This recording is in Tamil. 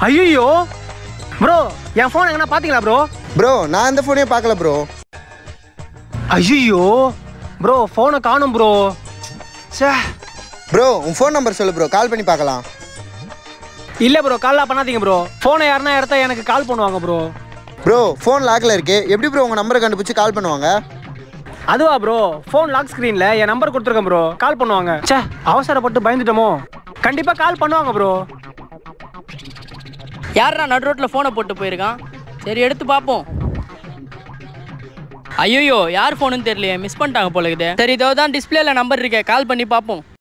ஐயோ ப்ரோ என் ஃபோன் எங்கன்னா பாத்தீங்களா ப்ரோ ப்ரோ நான் இந்த ஃபோனையும் பார்க்கல ப்ரோ ஐயோ ப்ரோ ஃபோனை காணும் ப்ரோ சே ப்ரோ உன் ஃபோன் நம்பர் சொல்லு ப்ரோ கால் பண்ணி பார்க்கலாம் இல்ல ப்ரோ கால்லாம் பண்ணாதீங்க ப்ரோ ஃபோனை யாருன்னா எடுத்தா எனக்கு கால் பண்ணுவாங்க ப்ரோ ப்ரோ ஃபோன் லாக்ல இருக்கு எப்படி ப்ரோ உங்கள் நம்பரை கண்டுபிடிச்சு கால் பண்ணுவாங்க அதுவா ப்ரோ ஃபோன் லாக் ஸ்க்ரீன்ல என் நம்பர் கொடுத்துருக்கேன் ப்ரோ கால் பண்ணுவாங்க ச்சே அவசரப்பட்டு பயந்துட்டோமோ கண்டிப்பா கால் பண்ணுவாங்க ப்ரோ யாரா நடு ரோட்டில் ஃபோனை போட்டு போயிருக்கான் சரி எடுத்து பார்ப்போம் ஐயோ யார் ஃபோனுன்னு தெரியலையே மிஸ் பண்ணிட்டாங்க போல இருக்குது சரி இதோ தான் டிஸ்பிளேல நம்பர் இருக்கே கால் பண்ணி பார்ப்போம்